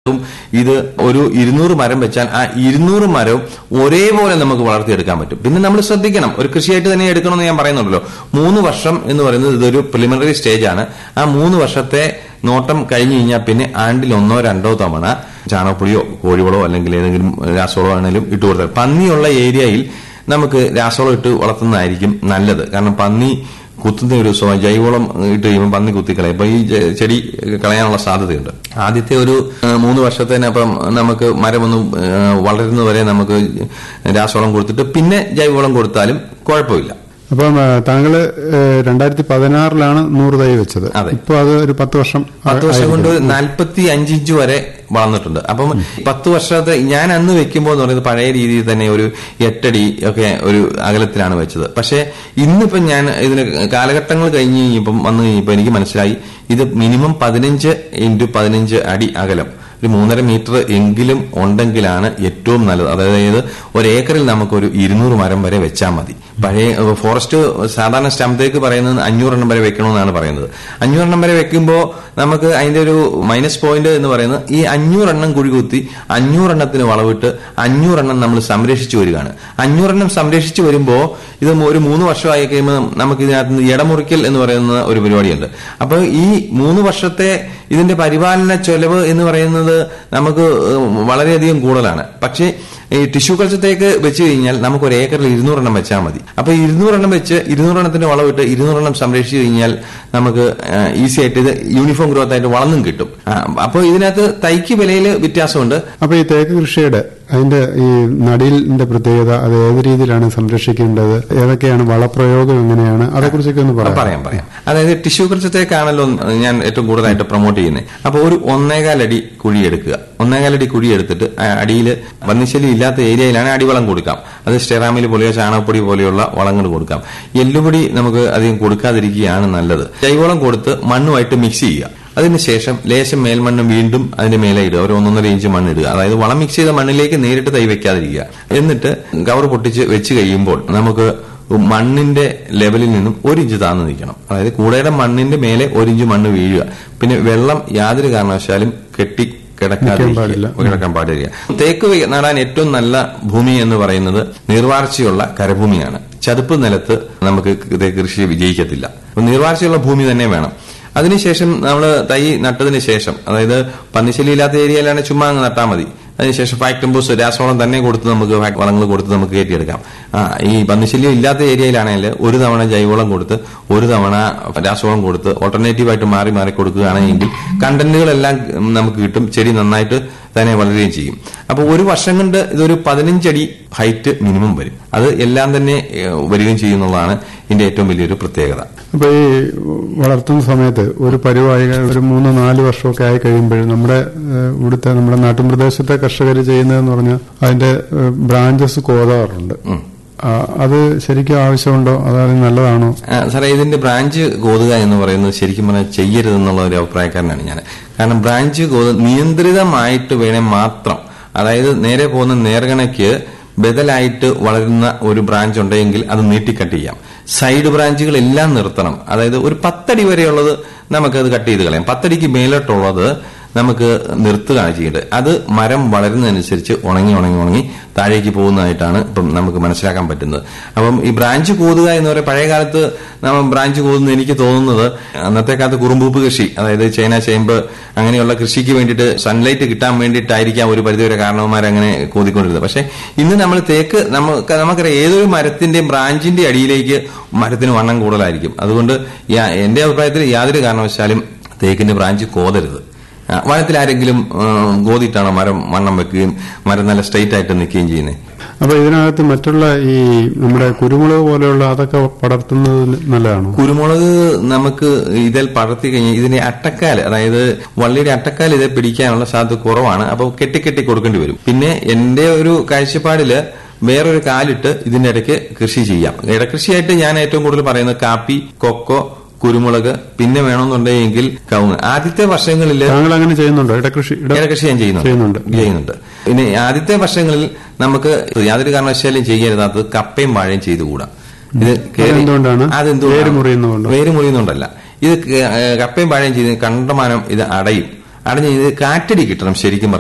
ഇത് ഒരു ഇരുന്നൂറ് മരം വെച്ചാൽ ആ ഇരുന്നൂറ് മരവും ഒരേപോലെ നമുക്ക് വളർത്തിയെടുക്കാൻ പറ്റും പിന്നെ നമ്മൾ ശ്രദ്ധിക്കണം ഒരു കൃഷിയായിട്ട് തന്നെ എടുക്കണമെന്ന് ഞാൻ പറയുന്നുണ്ടല്ലോ മൂന്ന് വർഷം എന്ന് പറയുന്നത് ഇതൊരു പ്രിലിമിനറി സ്റ്റേജ് ആണ് ആ മൂന്ന് വർഷത്തെ നോട്ടം കഴിഞ്ഞു കഴിഞ്ഞാൽ പിന്നെ ആണ്ടിൽ ഒന്നോ രണ്ടോ തവണ ചാണകപ്പൊടിയോ കോഴിവളോ അല്ലെങ്കിൽ ഏതെങ്കിലും രാസവളോ ആണെങ്കിലും ഇട്ട് കൊടുത്താൽ പന്നിയുള്ള ഏരിയയിൽ നമുക്ക് രാസവളം ഇട്ട് വളർത്തുന്നതായിരിക്കും നല്ലത് കാരണം പന്നി കുത്തുന്ന ഒരു സ്വഭാവം ജൈവവളം ഇട്ട് കഴിയുമ്പോൾ പന്നി കുത്തിക്കളയും അപ്പൊ ഈ ജെ- ചെടി കളയാനുള്ള സാധ്യതയുണ്ട് ആദ്യത്തെ ഒരു ഏഹ്, മൂന്ന് വർഷത്തിനപ്പം നമുക്ക് മരം ഒന്ന് ഏഹ്, വളരുന്നവരെ നമുക്ക് രാസവളം കൊടുത്തിട്ട് പിന്നെ ജൈവവളം കൊടുത്താലും കുഴപ്പമില്ല അപ്പം ആ, താങ്കള് രണ്ടായിരത്തി പതിനാറിലാണ് നൂറ് തൈ വെച്ചത് അതെ. ഇപ്പൊ അത് ഒരു പത്ത് വർഷം പത്ത് വർഷം ആയിരിക്കും. കൊണ്ട് നാൽപ്പത്തി അഞ്ച് ഇഞ്ച് വരെ വളർന്നിട്ടുണ്ട് അപ്പം പത്ത് വർഷത്തെ ഞാൻ അന്ന് വെക്കുമ്പോൾ എന്ന് പറയുന്നത് പഴയ രീതിയിൽ തന്നെ ഒരു എട്ടടി ഒക്കെ ഒരു അകലത്തിലാണ് വെച്ചത് പക്ഷേ ഇന്നിപ്പം ഞാൻ ഇതിന് കാലഘട്ടങ്ങൾ കഴിഞ്ഞ് കഴിഞ്ഞപ്പം വന്നു കഴിഞ്ഞപ്പോൾ എനിക്ക് മനസ്സിലായി ഇത് മിനിമം പതിനഞ്ച് ഇൻറ്റു പതിനഞ്ച് അടി അകലം ഒരു മൂന്നര മീറ്റർ എങ്കിലും ഉണ്ടെങ്കിലാണ് ഏറ്റവും നല്ലത് അതായത് ഒരു ഏക്കറിൽ നമുക്കൊരു ഇരുന്നൂറ് മരം വരെ വെച്ചാൽ മതി പഴയ ഏഹ്, ഫോറസ്റ്റ് സാധാരണ സ്റ്റാമ്പത്തേക്ക് പറയുന്നത് അഞ്ഞൂറെണ്ണം വരെ വെക്കണമെന്നാണ് പറയുന്നത് അഞ്ഞൂറെണ്ണം വരെ വെക്കുമ്പോൾ നമുക്ക് അതിന്റെ ഒരു മൈനസ് പോയിന്റ് എന്ന് പറയുന്നത് ഈ അഞ്ഞൂറെണ്ണം കുഴി കുത്തി അഞ്ഞൂറെണ്ണത്തിന് വളവിട്ട് അഞ്ഞൂറെണ്ണം നമ്മൾ സംരക്ഷിച്ചു വരികയാണ് അഞ്ഞൂറെണ്ണം സംരക്ഷിച്ചു വരുമ്പോൾ ഇത് ഒരു മൂന്ന് വർഷമായി കഴിയുമ്പോൾ നമുക്ക് ഇതിനകത്ത് നിന്ന് ഇടമുറിക്കൽ എന്ന് പറയുന്ന ഒരു പരിപാടിയുണ്ട് അപ്പൊ ഈ മൂന്ന് വർഷത്തെ ഇതിന്റെ പരിപാലന ചെലവ് എന്ന് പറയുന്നത് നമുക്ക് ഏഹ്, വളരെയധികം കൂടുതലാണ് പക്ഷേ ഈ ടിഷ്യൂ കൾച്ചത്തേക്ക് വെച്ച് കഴിഞ്ഞാൽ നമുക്ക് ഒരു ഏക്കറിൽ ഇരുന്നൂറെണ്ണം വെച്ചാൽ മതി അപ്പൊ ഇരുന്നൂറെണ്ണം വെച്ച് ഇരുന്നൂറെണ്ണത്തിന്റെ വളവിട്ട് ഇരുന്നൂറെണ്ണം സംരക്ഷിച്ചു കഴിഞ്ഞാൽ നമുക്ക് ഈസി ആയിട്ട് ഇത് യൂണിഫോം ഗ്രോത്ത് ആയിട്ട് വളർന്നും കിട്ടും അപ്പോൾ ഇതിനകത്ത് തൈക്ക് വിലയിൽ വ്യത്യാസമുണ്ട് അപ്പൊ ഈ തേക്ക് കൃഷിയുടെ അതിന്റെ ഈ നടീലിന്റെ പ്രത്യേകത അത് ഏത് രീതിയിലാണ് സംരക്ഷിക്കേണ്ടത് ഏതൊക്കെയാണ് വളപ്രയോഗം എങ്ങനെയാണ് അതേക്കുറിച്ചൊക്കെ ഒന്ന് പറയാം പറയാം പറയാം അതായത് ടിഷ്യൂ കൾച്ചത്തേക്കാണല്ലോ ഞാൻ ഏറ്റവും കൂടുതലായിട്ട് പ്രൊമോട്ട് ചെയ്യുന്നത് അപ്പൊ ഒരു ഒന്നേകാലടി കുഴി എടുക്കുക ഒന്നേകാലടി കുഴി എടുത്തിട്ട് അടിയിൽ വന്യശല്യം ഇല്ലാത്ത ഏരിയയിലാണ് അടിവളം കൊടുക്കാം അത് സ്റ്റെറാമിൽ പോലെയോ ചാണകപ്പൊടി പോലെയുള്ള വളങ്ങൾ കൊടുക്കാം എല്ലുപൊടി നമുക്ക് അധികം കൊടുക്കാതിരിക്കുകയാണ് നല്ലത് ജൈവവളം കൊടുത്ത് മണ്ണുമായിട്ട് മിക്സ് ചെയ്യുക അതിനുശേഷം ലേശം മേൽമണ്ണ് വീണ്ടും അതിന്റെ മേലെ ഇടുക ഒരു ഒന്നൊന്നര ഇഞ്ച് മണ്ണ് ഇടുക അതായത് വളം മിക്സ് ചെയ്ത മണ്ണിലേക്ക് നേരിട്ട് തൈ വെക്കാതിരിക്കുക എന്നിട്ട് കവർ പൊട്ടിച്ച് വെച്ച് കഴിയുമ്പോൾ നമുക്ക് മണ്ണിന്റെ ലെവലിൽ നിന്നും ഒരു ഇഞ്ച് താഴ്ന്നു നിൽക്കണം അതായത് കൂടയുടെ മണ്ണിന്റെ മേലെ ഒരു ഇഞ്ച് മണ്ണ് വീഴുക പിന്നെ വെള്ളം യാതൊരു കാരണവശാലും കെട്ടി കിടക്കാതെ നിൽക്കാൻ പാടില്ല. കിടക്കാൻ പാടില്ല തേക്ക് വെ- നടാൻ ഏറ്റവും നല്ല ഭൂമി എന്ന് പറയുന്നത് നീർവാർച്ചയുള്ള കരഭൂമിയാണ് ചതുപ്പ് നിലത്ത് നമുക്ക് തേക്ക് കൃഷി വിജയിക്കത്തില്ല അപ്പൊ നീർവാർച്ചയുള്ള ഭൂമി തന്നെ വേണം അതിനുശേഷം നമ്മൾ തൈ നട്ടതിന് ശേഷം അതായത് പന്നിശല്യം ഇല്ലാത്ത ഏരിയയിലാണ് ചുമ്മാ അങ്ങ് നട്ടാൽ മതി അതിനുശേഷം ഫാക്ടംബൂസ് രാസവളം തന്നെ കൊടുത്ത് നമുക്ക് ഫാക്ട് വളങ്ങൾ കൊടുത്ത് നമുക്ക് കയറ്റിയെടുക്കാം ആ ഈ പന്നിശല്യം ഇല്ലാത്ത ഏരിയയിലാണെങ്കിൽ ഒരു തവണ ജൈവവളം കൊടുത്ത് ഒരു തവണ രാസവളം കൊടുത്ത് ഓൾട്ടർനേറ്റീവായിട്ട് മാറി മാറി കൊടുക്കുകയാണെങ്കിൽ കണ്ടന്റുകളെല്ലാം നമുക്ക് കിട്ടും ചെടി നന്നായിട്ട് തന്നെ വളരുകയും ചെയ്യും അപ്പോൾ ഒരു വർഷം കൊണ്ട് ഇതൊരു പതിനഞ്ചടി ഹൈറ്റ് മിനിമം വരും അത് എല്ലാം തന്നെ ഏഹ്, വരികയും ചെയ്യുന്നതാണ് ഇതിന്റെ ഏറ്റവും വലിയൊരു പ്രത്യേകത അപ്പൊ ഈ വളർത്തുന്ന സമയത്ത് ഒരു പരിപാടി ഒരു മൂന്ന് നാല് വർഷമൊക്കെ ആയി കഴിയുമ്പോൾ നമ്മുടെ ഏഹ്, ഇവിടുത്തെ നമ്മുടെ നാട്ടിൻപ്രദേശത്തെ കർഷകർ ചെയ്യുന്നതെന്ന് പറഞ്ഞാൽ അതിന്റെ ബ്രാഞ്ചസ് കോതാറുണ്ട് ആ, അത് ശരിക്കും ആവശ്യമുണ്ടോ അതായത് നല്ലതാണോ ആ, സാറേ ഇതിന്റെ ബ്രാഞ്ച് കോതുക എന്ന് പറയുന്നത് ശരിക്കും പറഞ്ഞാൽ ചെയ്യരുതെന്നുള്ള ഒരു അഭിപ്രായക്കാരനാണ് ഞാൻ കാരണം ബ്രാഞ്ച് കോത് നിയന്ത്രിതമായിട്ട് വേണേ മാത്രം അതായത് നേരെ പോകുന്ന നേർഗണയ്ക്ക് ബദലായിട്ട് വളരുന്ന ഒരു ബ്രാഞ്ച് ഉണ്ടെങ്കിൽ അത് നീട്ടിക്കട്ട് ചെയ്യാം സൈഡ് ബ്രാഞ്ചുകളെല്ലാം നിർത്തണം അതായത് ഒരു പത്തടി വരെയുള്ളത് നമുക്കത് കട്ട് ചെയ്ത് കളയാം പത്തടിക്ക് മേലോട്ടുള്ളത് നമുക്ക് നിർത്തുകയാണ് ചെയ്യേണ്ടത് അത് മരം വളരുന്നതനുസരിച്ച് ഉണങ്ങി ഉണങ്ങി ഉണങ്ങി താഴേക്ക് പോകുന്നതായിട്ടാണ് ഇപ്പം നമുക്ക് മനസ്സിലാക്കാൻ പറ്റുന്നത് അപ്പം ഈ ബ്രാഞ്ച് കോതുക എന്ന് പറയുന്ന പഴയ കാലത്ത് നമ്മൾ ബ്രാഞ്ച് കോതുന്നത് എനിക്ക് തോന്നുന്നത് അന്നത്തെ കാലത്ത് കുറുമ്പൂപ്പ് കൃഷി അതായത് ചേന ചേമ്പ് അങ്ങനെയുള്ള കൃഷിക്ക് വേണ്ടിയിട്ട് സൺലൈറ്റ് കിട്ടാൻ വേണ്ടിയിട്ടായിരിക്കാം ഒരു പരിധിവരെ കാരണവന്മാർ അങ്ങനെ കോതിക്കൊണ്ടിരുന്നത് പക്ഷെ ഇന്ന് നമ്മൾ തേക്ക് നമുക്ക് നമുക്കറിയാം ഏതൊരു മരത്തിന്റെയും ബ്രാഞ്ചിന്റെ അടിയിലേക്ക് മരത്തിന് വണ്ണം കൂടുതലായിരിക്കും അതുകൊണ്ട് യാ- എന്റെ അഭിപ്രായത്തിൽ യാതൊരു കാരണവശാലും തേക്കിന്റെ ബ്രാഞ്ച് കോതരുത് ആ, വനത്തിൽ ആരെങ്കിലും ഉം, ഗോതിയിട്ടാണോ മരം വണ്ണം വെക്കുകയും മരം നല്ല സ്ട്രെയിറ്റ് ആയിട്ട് നിൽക്കുകയും ചെയ്യുന്നത് അപ്പൊ ഇതിനകത്ത് മറ്റുള്ള ഈ നമ്മുടെ കുരുമുളക് പോലെയുള്ള അതൊക്കെ പടർത്തുന്നത് നല്ലതാണോ കുരുമുളക് നമുക്ക് ഇതിൽ പടർത്തി കഴിഞ്ഞാൽ ഇതിന്റെ അട്ടക്കാല് അതായത് വള്ളിയുടെ അട്ടക്കാല് ഇതേ പിടിക്കാനുള്ള സാധ്യത കുറവാണ് അപ്പോൾ കെട്ടിക്കെട്ടി കൊടുക്കേണ്ടി വരും പിന്നെ എന്റെ ഒരു കാഴ്ചപ്പാടില് വേറൊരു കാലിട്ട് ഇതിന്റെ ഇടയ്ക്ക് കൃഷി ചെയ്യാം ഇടകൃഷിയായിട്ട് ഞാൻ ഏറ്റവും കൂടുതൽ പറയുന്നത് കാപ്പി കൊക്കോ കുരുമുളക് പിന്നെ വേണമെന്നുണ്ടെങ്കിൽ കവുങ്ങ് ആദ്യത്തെ വർഷങ്ങളിൽ താങ്കൾ അങ്ങനെ ചെയ്യുന്നുണ്ടോ ഇടകൃഷി ഇട- ഏലകൃഷി ഞാൻ ചെയ്യുന്നുണ്ട് ചെയ്യുന്നുണ്ട്. ചെയ്യുന്നുണ്ട് പിന്നെ ആദ്യത്തെ വർഷങ്ങളിൽ നമുക്ക് യാതൊരു കാരണവശാലും ചെയ്യരുതാത്തത് കപ്പയും വാഴയും ചെയ്തുകൂടാ ഇത് കേറി- അതെന്തുകൊണ്ടാണ്? അതെന്തുകൊണ്ടാണ്? വേര് മുറിയുന്നതുകൊണ്ടോ? വേര് മുറിയുന്നുണ്ടല്ല ഇത് ക- ഏഹ് കപ്പയും വാഴയും ചെയ്ത് കണ്ടമാനം ഇത് അടയും അടഞ്ഞ് ഇത് കാറ്റടി കിട്ടണം ശരിക്കും പറഞ്ഞാൽ